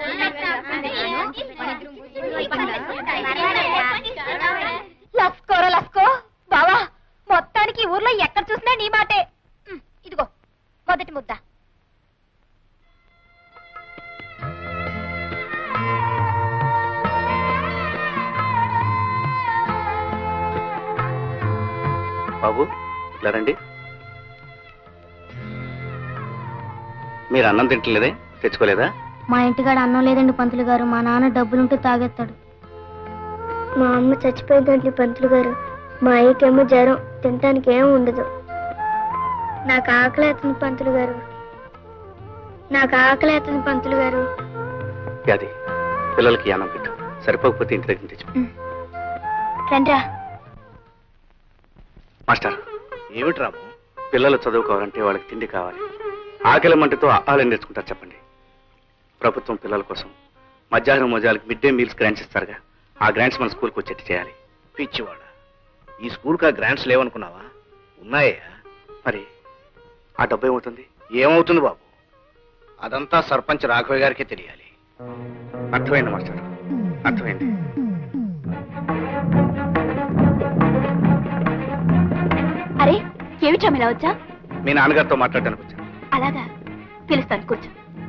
లస్కోరా లస్కో బావా మొత్తానికి ఈ ఊర్లో ఎక్కడ చూసినా నీ మాటే ఉమ్, ఇదిగో మొదటి ముద్ద బాబు ఇట్లా రండి మీరు అన్నం తింటలేదే తెచ్చుకోలేదా మా ఇంటికాడ అన్నం లేదండి పంతులు గారు మా నాన్న డబ్బులుంటే తాగేస్తాడు మా అమ్మ చచ్చిపోయిందండి పంతులు గారు మా అయ్యకేమో జ్వరం తినటానికి ఏం ఉండదు నాకు ఆకలి అవుతుంది పంతులు గారు నాకు ఆకలి అవుతుంది పంతులు గారు అది పిల్లలకి అన్నం పెట్టు సరిపోకపోతే ఇంటి దగ్గర తెచ్చు రండ్రా మాస్టర్ ఏమిటి రాము పిల్లలు చదువుకోవాలంటే వాళ్ళకి తిండి కావాలి ఆకలి మంటతో ఆహారం నేర్చుకుంటారు చెప్పండి ప్రభుత్వం పిల్లల కోసం మధ్యాహ్నం మోజాలకు మిడ్ డే మీల్స్ గ్రాంట్స్ ఇస్తారుగా ఆ గ్రాంట్స్ మన స్కూల్కి వచ్చేట్టు చేయాలి పిచ్చివాడ ఈ స్కూల్కి ఆ గ్రాంట్స్ లేవనుకున్నావా ఉన్నాయా మరి ఆ డబ్బు ఏమవుతుంది ఏమవుతుంది బాబు అదంతా సర్పంచ్ రాఘవయ్య గారికి తెలియాలి అర్థమైంది మాస్టర్ అర్థమైంది అరే ఏమిటా ఇలా వచ్చా మీ నాన్నగారితో మాట్లాడడానికి వచ్చాను అలాగా పిలుస్తాను కూర్చో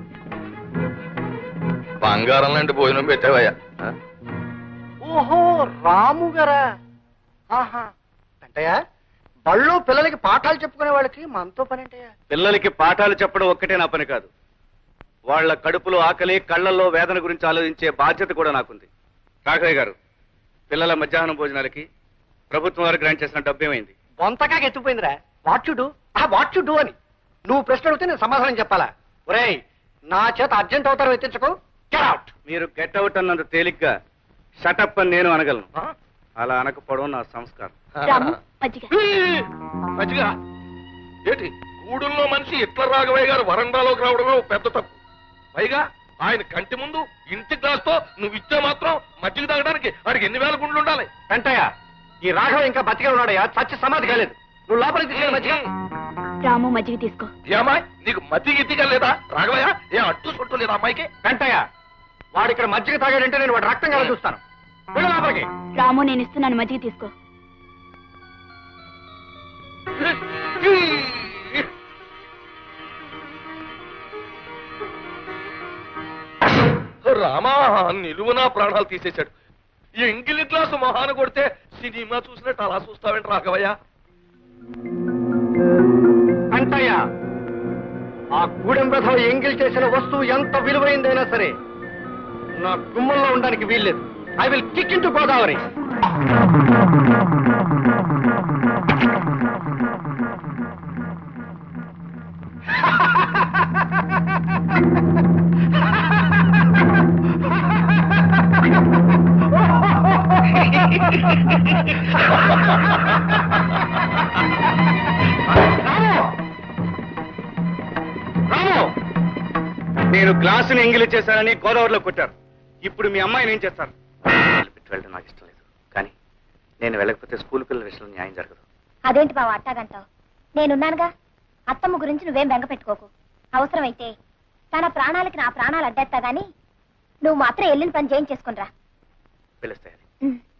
బంగారం లాంటి భోజనం పెట్టావయ్యా ఆ? ఓహో రాము గారా ఆహా అంటయ్యా బళ్ళు పిల్లలకి పాఠాలు చెప్పుకునే వాళ్ళకి మనతో పని అంటయ్యా పిల్లలకి పాఠాలు చెప్పడం ఒక్కటే నా పని కాదు వాళ్ళ కడుపులో ఆకలి కళ్ళల్లో వేదన గురించి ఆలోచించే బాధ్యత కూడా నాకుంది రాఘవయ్య గారు పిల్లల మధ్యాహ్నం భోజనాలకి ప్రభుత్వం వారు గ్రాంట్ చేసిన డబ్బు ఏమైంది బొంతగా ఎత్తుపోయిందిరా వాట్ యు డూ ఆ వాట్ యు డూ అని నువ్వు ప్రశ్న అడిగితే నేను సమాధానం చెప్పాలా ఒరేయ్ నా చేత అర్జెంట్ అవుతారు ఎత్తించకు Get out. మీరు గెట్ అవుట్ అన్నంత తేలిగ్గా షటప్ అని నేను అనగలను అలా అనకపోవడం నా సంస్కారం రాము మజ్జిగ మంచిగా ఏంటి గూడుల్లో మనిషి ఇట్ల రాఘవయ్య గారు వరండాలోకి రావడమే ఓ పెద్ద తప్పు పైగా ఆయన కంటి ముందు ఇంటి గ్లాస్తో నువ్వు ఇచ్చే మాత్రం మజ్జిగ తాగడానికి వాడికి ఎన్ని వేల గుండ్లు ఉండాలి వెంటయ్య ఈ రాఘవ ఇంకా బతికే ఉన్నాడయ్యా చచ్చి సమాధి కాలేదు నువ్వు లోపలికి తీసుకెళ్ళి మధ్య రాము మజ్జిగ తీసుకో ఏమాయ్ నీకు మజ్జిగ ఇద్దిగా లేదా రాఘవయ్య ఏ అట్టు సొట్టు లేదా అమ్మాయికి వెంటయ్య వాడు ఇక్కడ మజ్జిగ తాగాడంటే నేను వాడు రక్తం కదా చూస్తాను వెళ్ళు లోపలికి రాము నేను ఇస్తున్నాను మజ్జిగ తీసుకో రామా నిలువునా ప్రాణాలు తీసేశాడు ఈ ఎంగిలి గ్లాసు మొహాన కొడితే సినిమా చూసినట్టు అలా చూస్తావేంటి రాఘవయ్య వెంటయ్య ఆ గూడెం రథం ఎంగిల్ చేసిన వస్తువు ఎంత విలువైందైనా సరే నా గుమ్మంలో ఉండడానికి వీల్లేదు I will kick in to Godavari Ramu నేను గ్లాసుని ఎంగిలి చేశానని గోదావరిలో కొట్టారు ఇప్పుడు మీ అమ్మాయిని ఏం చేస్తారు పెట్టి వెళ్ళడం నాకు ఇష్టం లేదు కానీ నేను వెళ్ళకపోతే స్కూల్ పిల్లల విషయంలో న్యాయం జరగదు అదేంటి బావ అట్టాగంటావు నేనున్నానుగా అత్తమ్మ గురించి నువ్వేం బెంగ పెట్టుకోకు అవసరమైతే తన ప్రాణాలకి నా ప్రాణాలు అడ్డేస్తా గాని నువ్వు మాత్రం వెళ్ళిన పని చేయించేసుకునిరా పిలుస్తాయని ఉమ్.